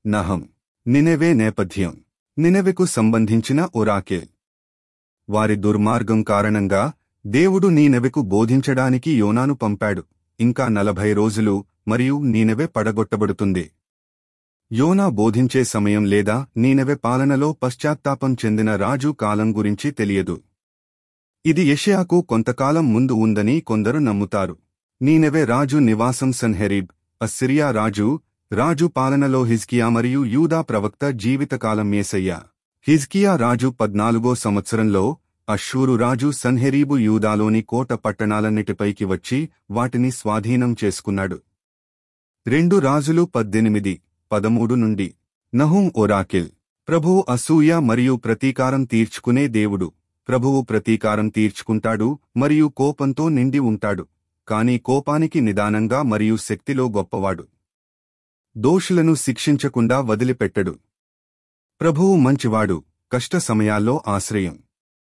నహం నినెవే నేపథ్యం నినెవెకు సంబంధించిన ఒరాకెల్ వారి దుర్మార్గం కారణంగా దేవుడు నీనెవెకు బోధించడానికి యోనాను పంపాడు ఇంకా నలభై రోజులు మరియు నీనెవె పడగొట్టబడుతుంది యోనా బోధించే సమయం లేదా నీనెవె పాలనలో పశ్చాత్తాపం చెందిన రాజు కాలం గురించి తెలియదు ఇది యెషయాకు కొంతకాలం ముందు ఉందని కొందరు నమ్ముతారు నీనెవె రాజు నివాసం సన్హెరిబ్ అస్సిరియా రాజు రాజు పాలనలో హిజ్కియా మరియు యూదా ప్రవక్త జీవితకాలం మేసయ్య హిజ్కియా రాజు పద్నాలుగో సంవత్సరంలో అశ్షూరు రాజు సన్హెరీబు యూదాలోని కోట పట్టణాలన్నిటిపైకి వచ్చి వాటిని స్వాధీనం చేసుకున్నాడు రెండు రాజులు పద్దెనిమిది పదమూడు నుండి నహూం ఒరాకిల్ ప్రభువు అసూయ మరియు ప్రతీకారం తీర్చుకునే దేవుడు ప్రభువు ప్రతీకారం తీర్చుకుంటాడు మరియు కోపంతో నిండి ఉంటాడు కాని కోపానికి నిదానంగా మరియు శక్తిలో గొప్పవాడు దోషులను శిక్షించకుండా వదిలిపెట్టడు ప్రభువు మంచివాడు కష్ట సమయాల్లో ఆశ్రయం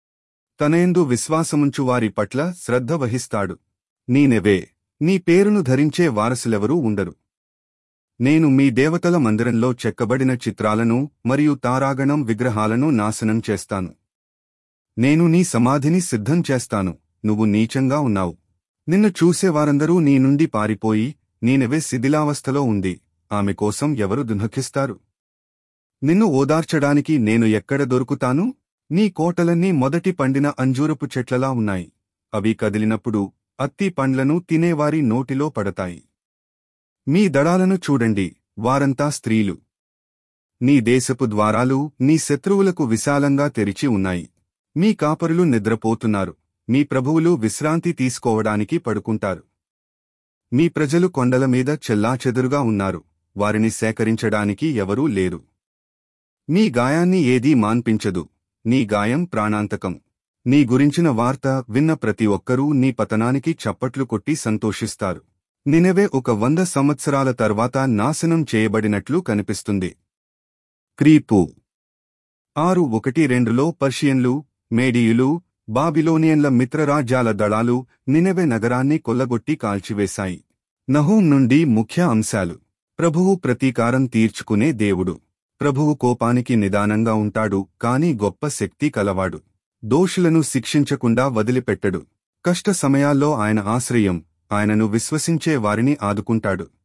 తనయందు విశ్వాసముంచు వారి పట్ల శ్రద్ధ వహిస్తాడు నీనెవే నీ పేరును ధరించే వారసులెవరూ ఉండరు నేను మీ దేవతల మందిరంలో చెక్కబడిన చిత్రాలను మరియు తారాగణం విగ్రహాలను నాశనం చేస్తాను నేను నీ సమాధిని సిద్ధం చేస్తాను నువ్వు నీచంగా ఉన్నావు నిన్ను చూసేవారందరూ నీ నుండి పారిపోయి నీనెవే శిథిలావస్థలో ఉంది ఆమె కోసం ఎవరు దుఃఖిస్తారు నిన్ను ఓదార్చడానికి నేను ఎక్కడ దొరుకుతాను నీ కోటలన్నీ మొదటి పండిన అంజూరపు చెట్లలా ఉన్నాయి అవి కదిలినప్పుడు అత్తి పండ్లను తినేవారి నోటిలో పడతాయి మీ దడాలను చూడండి వారంతా స్త్రీలు నీ దేశపు ద్వారాలు నీ శత్రువులకు విశాలంగా తెరిచి ఉన్నాయి మీ కాపరులు నిద్రపోతున్నారు మీ ప్రభువులు విశ్రాంతి తీసుకోవడానికి పడుకుంటారు మీ ప్రజలు కొండల మీద చెల్లాచెదురుగా ఉన్నారు వారిని సేకరించడానికి ఎవరూ లేరు నీ గాయాన్ని ఏదీ మాన్పించదు నీ గాయం ప్రాణాంతకం నీ గురించిన వార్త విన్న ప్రతి ఒక్కరూ నీ పతనానికి చప్పట్లు కొట్టి సంతోషిస్తారు నినవే ఒక వంద సంవత్సరాల తర్వాత నాశనం చేయబడినట్లు కనిపిస్తుంది క్రీపు ఆరు ఒకటి రెండులో పర్షియన్లు మేడియులు బాబిలోనియన్ల మిత్రరాజ్యాల దళాలు నినెవె నగరాన్ని కొల్లగొట్టి కాల్చివేశాయి నహూం నుండి ముఖ్య అంశాలు ప్రభువు ప్రతీకారం తీర్చుకునే దేవుడు ప్రభువు కోపానికి నిదానంగా ఉంటాడు కాని గొప్ప శక్తి కలవాడు దోషులను శిక్షించకుండా వదిలిపెట్టడు కష్ట సమయాల్లో ఆయన ఆశ్రయం ఆయనను విశ్వసించే వారిని ఆదుకుంటాడు